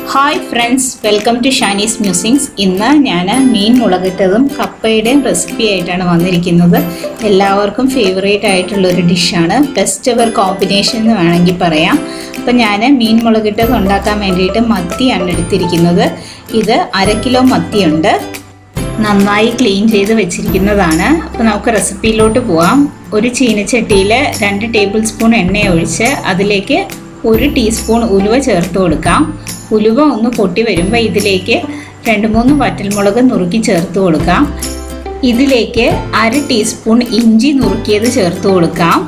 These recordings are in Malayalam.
hi friends welcome to Shani's musings ഇന്ന് ഞാൻ മീൻ മുളകിട്ടതും കപ്പയുടെയും റെസിപ്പി ആയിട്ടാണ് വന്നിരിക്കുന്നത് എല്ലാവർക്കും ഫേവറേറ്റ് ആയിട്ടുള്ള ഒരു ഡിഷാണ് ബെസ്റ്റ് എവർ കോമ്പിനേഷൻ എന്ന് വേണമെങ്കിൽ പറയാം അപ്പം ഞാൻ മീൻ മുളകിട്ടത് ഉണ്ടാക്കാൻ വേണ്ടിയിട്ട് മത്തിയാണ് എടുത്തിരിക്കുന്നത് ഇത് അര കിലോ മത്തിയുണ്ട് നന്നായി ക്ലീൻ ചെയ്ത് വെച്ചിരിക്കുന്നതാണ് അപ്പോൾ നമുക്ക് റെസിപ്പിയിലോട്ട് പോവാം ഒരു ചീനച്ചട്ടിയിൽ രണ്ട് ടേബിൾ സ്പൂൺ എണ്ണ ഒഴിച്ച് അതിലേക്ക് ഒരു ടീസ്പൂൺ ഉലുവ ചേർത്ത് കൊടുക്കാം ഉലുവ ഒന്ന് പൊട്ടി വരുമ്പോൾ ഇതിലേക്ക് രണ്ട് മൂന്ന് വറ്റൽമുളക് നുറുക്കി ചേർത്ത് കൊടുക്കാം ഇതിലേക്ക് അര ടീസ്പൂൺ ഇഞ്ചി നുറുക്കിയത് ചേർത്ത് കൊടുക്കാം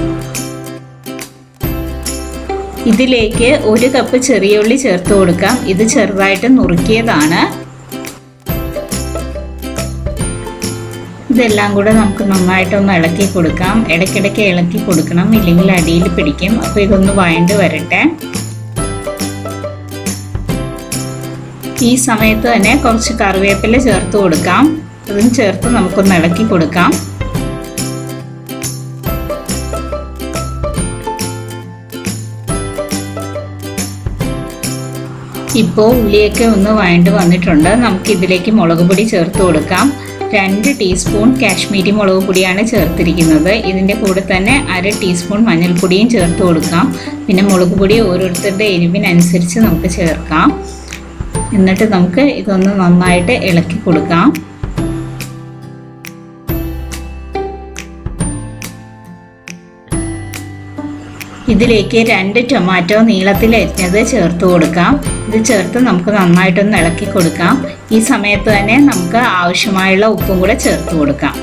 ഇതിലേക്ക് ഒരു കപ്പ് ചെറിയ ഉള്ളി ചേർത്ത് കൊടുക്കാം ഇത് ചെറുതായിട്ട് നുറുക്കിയതാണ് ഇതെല്ലാം കൂടെ നമുക്ക് നന്നായിട്ടൊന്ന് ഇളക്കി കൊടുക്കാം ഇടയ്ക്കിടയ്ക്ക് ഇളക്കി കൊടുക്കണം ഇല്ലെങ്കിൽ അടിയിൽ പിടിക്കും അപ്പോൾ ഇതൊന്ന് വഴണ്ട് വരട്ടെ ഈ സമയത്ത് തന്നെ കുറച്ച് കറിവേപ്പില ചേർത്ത് കൊടുക്കാം അതും ചേർത്ത് നമുക്കൊന്ന് ഇളക്കി കൊടുക്കാം ഇപ്പോൾ ഉള്ളിയൊക്കെ ഒന്ന് വഴണ്ട് വന്നിട്ടുണ്ട് നമുക്ക് ഇതിലേക്ക് മുളക് പൊടി ചേർത്ത് കൊടുക്കാം രണ്ട് ടീസ്പൂൺ കാശ്മീരി മുളക് പൊടിയാണ് ചേർത്തിരിക്കുന്നത് ഇതിൻ്റെ കൂടെ തന്നെ അര ടീസ്പൂൺ മഞ്ഞൾപ്പൊടിയും ചേർത്ത് കൊടുക്കാം പിന്നെ മുളക് പൊടി ഓരോരുത്തരുടെ എരിവിനനുസരിച്ച് നമുക്ക് ചേർക്കാം എന്നിട്ട് നമുക്ക് ഇതൊന്ന് നന്നായിട്ട് ഇളക്കി കൊടുക്കാം ഇതിലേക്ക് രണ്ട് ടൊമാറ്റോ നീളത്തിൽ അരിഞ്ഞത് ചേർത്ത് കൊടുക്കാം ഇത് ചേർത്ത് നമുക്ക് നന്നായിട്ടൊന്ന് ഇളക്കി കൊടുക്കാം ഈ സമയത്ത് തന്നെ നമുക്ക് ആവശ്യമായുള്ള ഉപ്പും കൂടെ ചേർത്ത് കൊടുക്കാം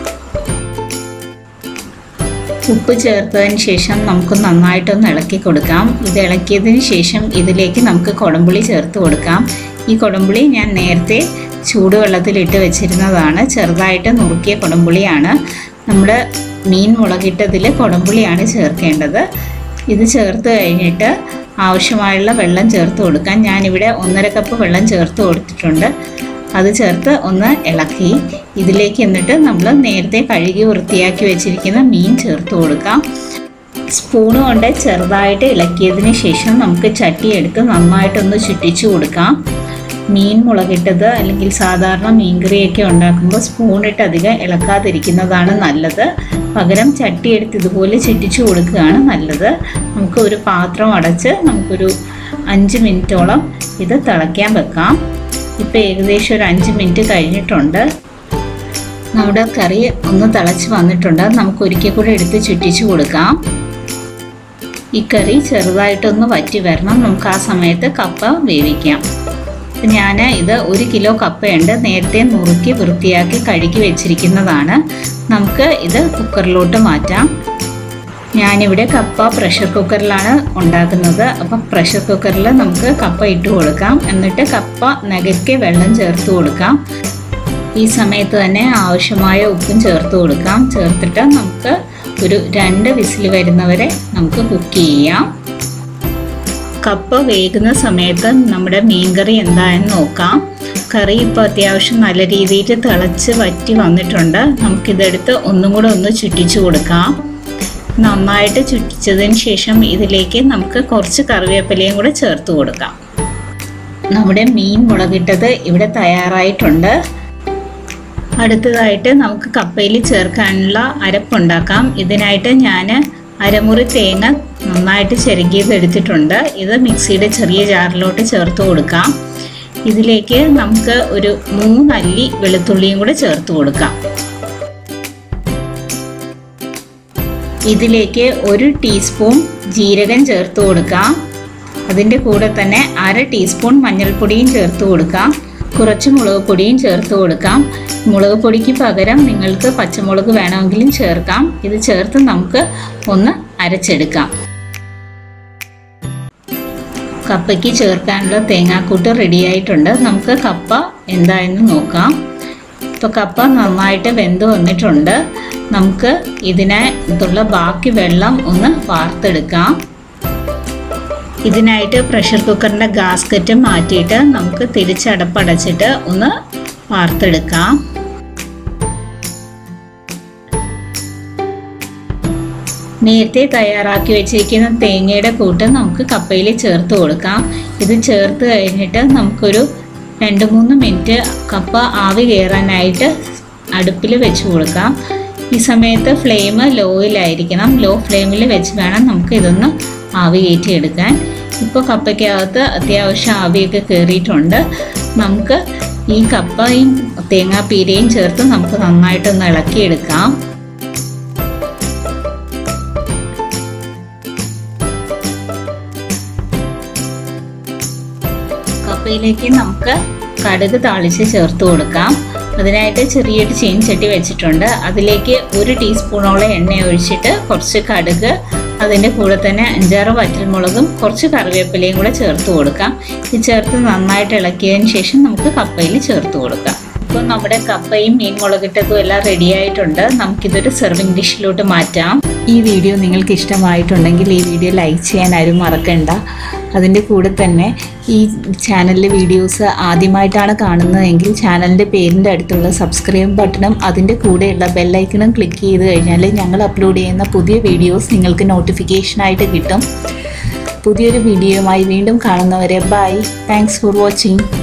ഉപ്പ് ചേർത്തതിന് ശേഷം നമുക്ക് നന്നായിട്ടൊന്ന് ഇളക്കി കൊടുക്കാം ഇത് ഇളക്കിയതിന് ശേഷം ഇതിലേക്ക് നമുക്ക് കുടംപുളി ചേർത്ത് കൊടുക്കാം ഈ കുടംപുളി ഞാൻ നേരത്തെ ചൂടുവെള്ളത്തിലിട്ട് വെച്ചിരുന്നതാണ് ചെറുതായിട്ട് നുറുക്കിയ കുടംപുളിയാണ് നമ്മുടെ മീൻ മുളകിട്ടതിൽ കുടംപുളിയാണ് ചേർക്കേണ്ടത് ഇത് ചേർത്ത് കഴിഞ്ഞിട്ട് ആവശ്യമായുള്ള വെള്ളം ചേർത്ത് കൊടുക്കാൻ ഞാനിവിടെ ഒന്നര കപ്പ് വെള്ളം ചേർത്ത് കൊടുത്തിട്ടുണ്ട് അത് ചേർത്ത് ഒന്ന് ഇളക്കി ഇതിലേക്ക് എന്നിട്ട് നമ്മൾ നേരത്തെ കഴുകി വൃത്തിയാക്കി വെച്ചിരിക്കുന്ന മീൻ ചേർത്ത് കൊടുക്കാം സ്പൂണ് കൊണ്ട് ചെറുതായിട്ട് ഇളക്കിയതിന് ശേഷം നമുക്ക് ചട്ടി എടുത്ത് നന്നായിട്ടൊന്ന് ചുറ്റിച്ചു കൊടുക്കാം മീൻ മുളകിട്ടത് അല്ലെങ്കിൽ സാധാരണ മീൻകറിയൊക്കെ ഉണ്ടാക്കുമ്പോൾ സ്പൂണിട്ട് അധികം ഇളക്കാതിരിക്കുന്നതാണ് നല്ലത് പകരം ചട്ടി എടുത്ത് ഇതുപോലെ ചുറ്റിച്ചു കൊടുക്കുകയാണ് നല്ലത് നമുക്ക് ഒരു പാത്രം അടച്ച് നമുക്കൊരു അഞ്ച് മിനിറ്റോളം ഇത് തിളയ്ക്കാൻ വെക്കാം ഇപ്പോൾ ഏകദേശം ഒരു അഞ്ച് മിനിറ്റ് കഴിഞ്ഞിട്ടുണ്ട് നമ്മുടെ കറി ഒന്ന് തിളച്ച് വന്നിട്ടുണ്ട് നമുക്ക് ഒരിക്കൽ കൂടെ എടുത്ത് ചുറ്റിച്ചു കൊടുക്കാം ഈ കറി ചെറുതായിട്ടൊന്ന് വറ്റി വരണം നമുക്ക് ആ സമയത്ത് കപ്പ വേവിക്കാം ഞാൻ ഇത് ഒരു കിലോ കപ്പയുണ്ട് നേരത്തെ നുറുക്കി വൃത്തിയാക്കി കഴുകി വെച്ചിരിക്കുന്നതാണ് നമുക്ക് ഇത് കുക്കറിലോട്ട് മാറ്റാം ഞാനിവിടെ കപ്പ പ്രഷർ കുക്കറിലാണ് ഉണ്ടാക്കുന്നത് അപ്പം പ്രഷർ കുക്കറിൽ നമുക്ക് കപ്പ ഇട്ട് കൊടുക്കാം എന്നിട്ട് കപ്പ നകയ്ക്ക് വെള്ളം ചേർത്ത് കൊടുക്കാം ഈ സമയത്ത് തന്നെ ആവശ്യമായ ഉപ്പും ചേർത്ത് കൊടുക്കാം ചേർത്തിട്ട് നമുക്ക് ഒരു രണ്ട് വിസിൽ വരുന്നവരെ നമുക്ക് കുക്ക് ചെയ്യാം കപ്പ വേകുന്ന സമയത്ത് നമ്മുടെ മീൻകറി എന്തായെന്ന് നോക്കാം കറി ഇപ്പോൾ അത്യാവശ്യം നല്ല രീതിയിൽ തിളച്ച് വറ്റി വന്നിട്ടുണ്ട് നമുക്കിതെടുത്ത് ഒന്നും കൂടെ ഒന്ന് ചുറ്റിച്ചു കൊടുക്കാം നന്നായിട്ട് ചുറ്റിച്ചതിന് ശേഷം ഇതിലേക്ക് നമുക്ക് കുറച്ച് കറിവേപ്പിലയും കൂടെ ചേർത്ത് കൊടുക്കാം നമ്മുടെ മീൻ മുളകിട്ടത് ഇവിടെ തയ്യാറായിട്ടുണ്ട് അടുത്തതായിട്ട് നമുക്ക് കപ്പയിൽ ചേർക്കാനുള്ള അരപ്പുണ്ടാക്കാം ഇതിനായിട്ട് ഞാൻ അരമുറി തേങ്ങ നന്നായിട്ട് ചിരകിയത് എടുത്തിട്ടുണ്ട് ഇത് മിക്സിയുടെ ചെറിയ ജാറിലോട്ട് ചേർത്ത് കൊടുക്കാം ഇതിലേക്ക് നമുക്ക് ഒരു മൂന്നല്ലി വെളുത്തുള്ളിയും കൂടെ ചേർത്ത് കൊടുക്കാം ഇതിലേക്ക് ഒരു ടീസ്പൂൺ ജീരകം ചേർത്ത് കൊടുക്കാം അതിൻ്റെ കൂടെ തന്നെ അര ടീസ്പൂൺ മഞ്ഞൾപ്പൊടിയും ചേർത്ത് കൊടുക്കാം കുറച്ച് മുളക് പൊടിയും ചേർത്ത് കൊടുക്കാം മുളക് പൊടിക്ക് പകരം നിങ്ങൾക്ക് പച്ചമുളക് വേണമെങ്കിലും ചേർക്കാം ഇത് ചേർത്ത് നമുക്ക് ഒന്ന് അരച്ചെടുക്കാം കപ്പയ്ക്ക് ചേർക്കാനുള്ള തേങ്ങാക്കൂട്ട് റെഡിയായിട്ടുണ്ട് നമുക്ക് കപ്പ എന്തായെന്ന് നോക്കാം ഇപ്പോൾ കപ്പ നന്നായിട്ട് വെന്ത് വന്നിട്ടുണ്ട് നമുക്ക് ഇതിനകത്തുള്ള ബാക്കി വെള്ളം ഒന്ന് വാർത്തെടുക്കാം ഇതിനായിട്ട് പ്രഷർ കുക്കറിൻ്റെ ഗാസ്കറ്റ് മാറ്റിയിട്ട് നമുക്ക് തിരിച്ചടപ്പടച്ചിട്ട് ഒന്ന് വാർത്തെടുക്കാം നേരത്തെ തയ്യാറാക്കി വെച്ചിരിക്കുന്ന തേങ്ങയുടെ കൂട്ട് നമുക്ക് കപ്പയിൽ ചേർത്ത് കൊടുക്കാം ഇത് ചേർത്ത് കഴിഞ്ഞിട്ട് നമുക്കൊരു രണ്ട് മൂന്ന് മിനിറ്റ് കപ്പ ആവി കയറാനായിട്ട് അടുപ്പിൽ വെച്ച് കൊടുക്കാം ഈ സമയത്ത് ഫ്ലെയിം ലോയിലായിരിക്കണം ലോ ഫ്ലെയിമിൽ വെച്ച് വേണം നമുക്ക് ഇതൊന്ന് ആവി കയറ്റിയെടുക്കാൻ ഇപ്പോൾ കപ്പയ്ക്കകത്ത് അത്യാവശ്യം ആവിയൊക്കെ കയറിയിട്ടുണ്ട് നമുക്ക് ഈ കപ്പയും തേങ്ങാപ്പീരയും ചേർത്ത് നമുക്ക് നന്നായിട്ടൊന്ന് ഇളക്കിയെടുക്കാം കപ്പയിലേക്ക് നമുക്ക് കടുക് താളിച്ച് ചേർത്ത് കൊടുക്കാം അതിനായിട്ട് ചെറിയൊരു ചീൻചട്ടി വെച്ചിട്ടുണ്ട് അതിലേക്ക് ഒരു ടീസ്പൂണോളം എണ്ണ ഒഴിച്ചിട്ട് കുറച്ച് കടുക് അതിൻ്റെ കൂടെ തന്നെ അഞ്ചാറ് വറ്റൽമുളകും കുറച്ച് കറിവേപ്പിലയും കൂടെ ചേർത്ത് കൊടുക്കാം ഇത് ചേർത്ത് നന്നായിട്ട് ഇളക്കിയതിന് ശേഷം നമുക്ക് കപ്പയിൽ ചേർത്ത് കൊടുക്കാം ഇപ്പോൾ നമ്മുടെ കപ്പയും മീൻ മുളകിട്ടതും എല്ലാം റെഡി ആയിട്ടുണ്ട് നമുക്കിതൊരു സെർവിങ് ഡിഷിലോട്ട് മാറ്റാം ഈ വീഡിയോ നിങ്ങൾക്ക് ഇഷ്ടമായിട്ടുണ്ടെങ്കിൽ ഈ വീഡിയോ ലൈക്ക് ചെയ്യാൻ ആരും മറക്കണ്ട അതിൻ്റെ കൂടെ തന്നെ ഈ ചാനലിലെ വീഡിയോസ് ആദ്യമായിട്ടാണ് കാണുന്നതെങ്കിൽ ചാനലിൻ്റെ പേരിൻ്റെ അടുത്തുള്ള സബ്സ്ക്രൈബ് ബട്ടണും അതിൻ്റെ കൂടെയുള്ള ബെല്ലൈക്കണും ക്ലിക്ക് ചെയ്ത് കഴിഞ്ഞാൽ ഞങ്ങൾ അപ്ലോഡ് ചെയ്യുന്ന പുതിയ വീഡിയോസ് നിങ്ങൾക്ക് നോട്ടിഫിക്കേഷനായിട്ട് കിട്ടും പുതിയൊരു വീഡിയോയുമായി വീണ്ടും കാണുന്നവരെ ബൈ താങ്ക്സ് ഫോർ വാച്ചിങ്